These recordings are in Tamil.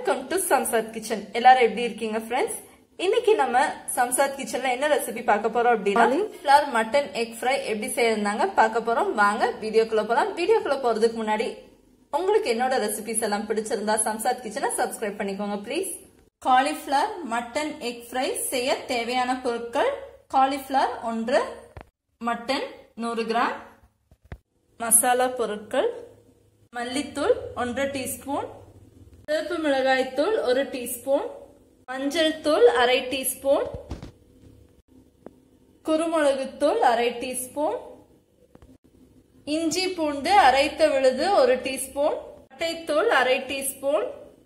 வெல்கம் டு சம்சாத் கிச்சன் எல்லாரும் எப்படி இருக்கீங்க ஃப்ரெண்ட்ஸ் இன்னைக்கு நம்ம சம்சாத் கிச்சன்ல என்ன ரெசிபி பார்க்க போறோம் அப்படின்னா ஃபிளவர் மட்டன் எக் ஃப்ரை எப்படி செய்யறாங்க பார்க்க போறோம் வாங்க வீடியோக்குள்ள போலாம் வீடியோக்குள்ள போறதுக்கு முன்னாடி உங்களுக்கு என்னோட ரெசிபிஸ் எல்லாம் பிடிச்சிருந்தா சம்சாத் கிச்சனை சப்ஸ்கிரைப் பண்ணிக்கோங்க please cauliflower mutton egg fry செய்ய தேவையான பொருட்கள் காலிஃபிளவர் ஒன்று மட்டன் நூறு கிராம் மசாலா பொருட்கள் மல்லித்தூள் ஒன்றரை டீஸ்பூன் சிவப்பு மிளகாய்த்தூள் ஒரு டீஸ்பூன் மஞ்சள் தூள் அரை டீஸ்பூன் குருமிளகுத்தூள் அரை டீஸ்பூன் இஞ்சி பூண்டு அரைத்த விழுது ஒரு டீஸ்பூன் பட்டைத்தூள் அரை டீஸ்பூன்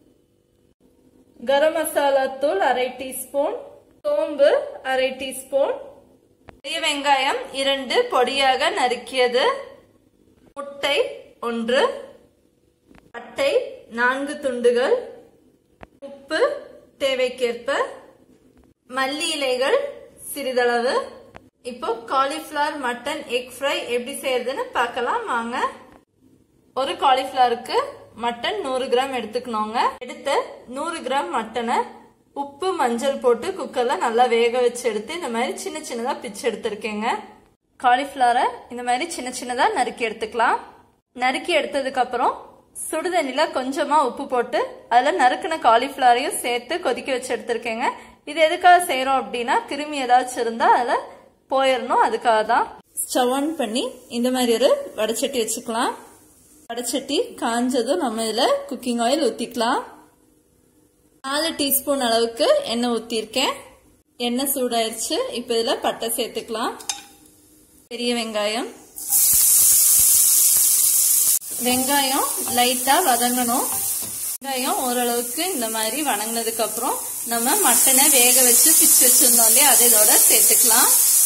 கரம் மசாலா தூள் அரை டீஸ்பூன் சோம்பு அரை டீஸ்பூன் பெரிய வெங்காயம் இரண்டு பொடியாக நறுக்கியது முட்டை ஒன்று பட்டை நான்கு துண்டுகள் உப்பு தேவைக்கேற்ப மல்லி இலைகள் சிறிதளவு இப்போ காலிஃபிளவர் மட்டன் எக் ஃப்ரை எப்படி செய்யறதுன்னு பார்க்கலாம் வாங்க ஒரு காலிஃபிளவருக்கு மட்டன் நூறு கிராம் எடுத்துக்கணுங்க எடுத்த நூறு கிராம் மட்டனை உப்பு மஞ்சள் போட்டு குக்கர்ல நல்லா வேக வச்சு எடுத்து இந்த மாதிரி சின்ன சின்னதா பிச்சு எடுத்திருக்கேங்க காலிஃபிளவரை இந்த மாதிரி சின்ன சின்னதா நறுக்கி எடுத்துக்கலாம் நறுக்கி எடுத்ததுக்கு அப்புறம் சுடுதண்ணில கொஞ்சமா உப்பு போட்டு அதுல நறுக்கின காலிஃபிளவரையும் சேர்த்து கொதிக்க வச்சு எடுத்திருக்கேங்க இது எதுக்காக செய்யறோம் அப்படின்னா கிருமி ஏதாச்சும் இருந்தா அதுல போயிடணும் அதுக்காக தான் ஸ்டவ் ஆன் பண்ணி இந்த மாதிரி ஒரு வடச்சட்டி வச்சுக்கலாம் வடச்சட்டி காஞ்சதும் நம்ம இதுல குக்கிங் ஆயில் ஊத்திக்கலாம் நாலு டீஸ்பூன் அளவுக்கு எண்ணெய் ஊத்திருக்கேன் எண்ணெய் சூடாயிருச்சு இப்ப இதுல பட்டை சேர்த்துக்கலாம் பெரிய வெங்காயம் வெங்காயம் லைட்டா வதங்கணும் வெங்காயம் ஓரளவுக்கு இந்த மாதிரி வணங்கினதுக்கு அப்புறம் நம்ம மட்டனை வேக வச்சு பிச்சு வச்சிருந்தோம் இல்லையா அதை இதோட சேர்த்துக்கலாம்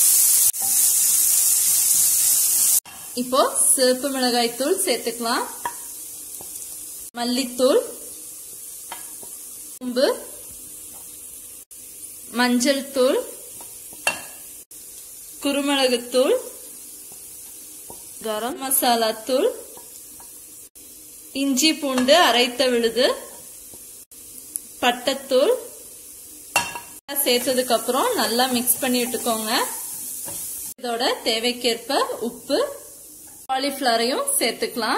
இப்போ சிவப்பு மிளகாய் தூள் சேர்த்துக்கலாம் மல்லித்தூள் உம்பு மஞ்சள் தூள் குருமிளகுத்தூள் கரம் மசாலா தூள் இஞ்சி பூண்டு அரைத்த விழுது பட்டத்தூள் சேர்த்ததுக்கு அப்புறம் நல்லா மிக்ஸ் பண்ணி விட்டுக்கோங்க இதோட தேவைக்கேற்ப உப்பு காலிஃபிளவரையும் சேர்த்துக்கலாம்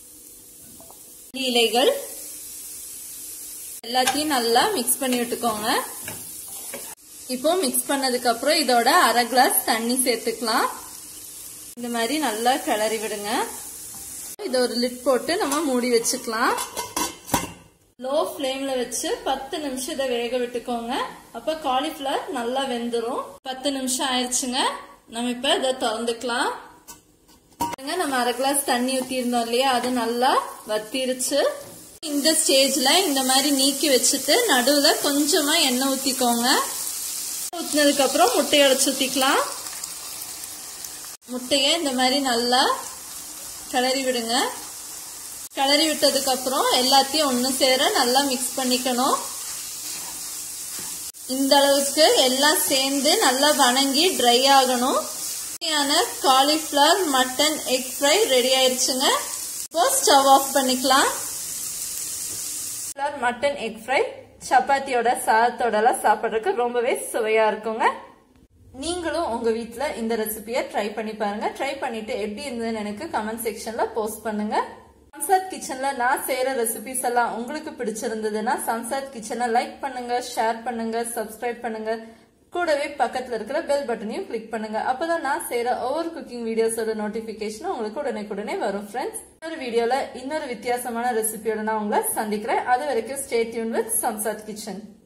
இலைகள் எல்லாத்தையும் நல்லா மிக்ஸ் பண்ணி விட்டுக்கோங்க இப்போ மிக்ஸ் பண்ணதுக்கு அப்புறம் இதோட அரை கிளாஸ் தண்ணி சேர்த்துக்கலாம் இந்த மாதிரி நல்லா கிளறி விடுங்க இதை ஒரு லிட் போட்டு நம்ம மூடி வச்சுக்கலாம் லோ ஃப்ளேம்ல வச்சு பத்து நிமிஷம் இதை வேக விட்டுக்கோங்க அப்ப காலிஃபிளவர் நல்லா வெந்துரும் பத்து நிமிஷம் ஆயிடுச்சுங்க நம்ம இப்ப இதை திறந்துக்கலாம் நம்ம அரை கிளாஸ் தண்ணி ஊத்தி இருந்தோம் இல்லையா அது நல்லா வத்திருச்சு இந்த ஸ்டேஜ்ல இந்த மாதிரி நீக்கி வச்சுட்டு நடுவுல கொஞ்சமா எண்ணெய் ஊத்திக்கோங்க ஊத்தினதுக்கு அப்புறம் முட்டையை உடச்சு ஊத்திக்கலாம் முட்டையை இந்த மாதிரி நல்லா கிளறி விடுங்க கிளறி விட்டதுக்கு அப்புறம் எல்லாத்தையும் ஒன்று சேர நல்லா மிக்ஸ் பண்ணிக்கணும் இந்த அளவுக்கு எல்லாம் சேர்ந்து நல்லா வணங்கி ட்ரை ஆகணும் cauliflower mutton egg fry ready ஆயிருச்சுங்க இப்போ ஸ்டவ் ஆஃப் பண்ணிக்கலாம் மட்டன் எக் ஃப்ரை சப்பாத்தியோட சாதத்தோட எல்லாம் சாப்பிட்றதுக்கு ரொம்பவே சுவையா இருக்குங்க நீங்களும் உங்க வீட்ல இந்த ரெசிபியை ட்ரை பண்ணி பாருங்க ட்ரை பண்ணிட்டு எப்படி இருந்ததுன்னு எனக்கு கமெண்ட் செக்ஷன்ல போஸ்ட் பண்ணுங்க சம்சாத் கிச்சன்ல நான் செய்யற ரெசிபிஸ் எல்லாம் உங்களுக்கு பிடிச்சிருந்ததுன்னா சம்சாத் கிச்சனை லைக் பண்ணுங்க ஷேர் பண்ணுங்க சப்ஸ்கிரைப் பண்ணுங்க கூடவே பக்கத்துல இருக்கிற பெல் பட்டனையும் கிளிக் பண்ணுங்க அப்பதான் நான் செய்யற ஒவ்வொரு குக்கிங் வீடியோஸோட நோட்டிபிகேஷனும் உங்களுக்கு உடனே வரும் ஃப்ரெண்ட்ஸ் இன்னொரு வீடியோல இன்னொரு வித்தியாசமான ரெசிபியோட நான் உங்களை சந்திக்கிறேன் அது வரைக்கும் stay tuned with Samshad kitchen